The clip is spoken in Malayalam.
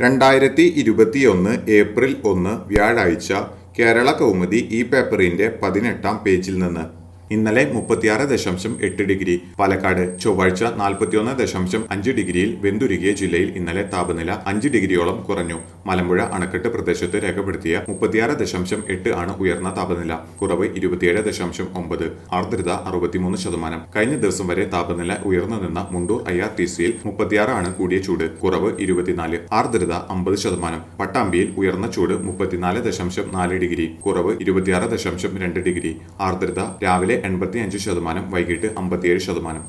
രണ്ടായിരത്തി ഇരുപത്തിയൊന്ന് ഏപ്രിൽ ഒന്ന് വ്യാഴാഴ്ച കേരള കൗമുദി ഈ പേപ്പറിന്റെ പതിനെട്ടാം പേജിൽ നിന്ന് ഇന്നലെ മുപ്പത്തിയാറ് ദശാംശം എട്ട് ഡിഗ്രി പാലക്കാട് ചൊവ്വാഴ്ച നാൽപ്പത്തിയൊന്ന് ദശാംശം അഞ്ച് ഡിഗ്രിയിൽ വെന്തുരുകിയ ജില്ലയിൽ ഇന്നലെ താപനില അഞ്ച് ഡിഗ്രിയോളം കുറഞ്ഞു മലമ്പുഴ അണക്കെട്ട് പ്രദേശത്ത് രേഖപ്പെടുത്തിയ മുപ്പത്തിയാറ് ദശാംശം എട്ട് ആണ് ഉയർന്ന താപനില കുറവ് ഇരുപത്തിയേഴ് ദശാംശം ഒമ്പത് ആർദ്രത അറുപത്തിമൂന്ന് ശതമാനം കഴിഞ്ഞ ദിവസം വരെ താപനില ഉയർന്നു നിന്ന മുണ്ടൂർ ഐ ആർ ടി സിയിൽ മുപ്പത്തിയാറ് ആണ് കൂടിയ ചൂട് കുറവ് ഇരുപത്തിനാല് ആർദ്രത അമ്പത് ശതമാനം പട്ടാമ്പിയിൽ ഉയർന്ന ചൂട് മുപ്പത്തിനാല് ദശാംശം നാല് ഡിഗ്രി കുറവ് ഇരുപത്തിയാറ് ദശാംശം രണ്ട് ഡിഗ്രി ആർദ്രത രാവിലെ എൺപത്തി അഞ്ച് ശതമാനം വൈകിട്ട് അമ്പത്തിയേഴ് ശതമാനം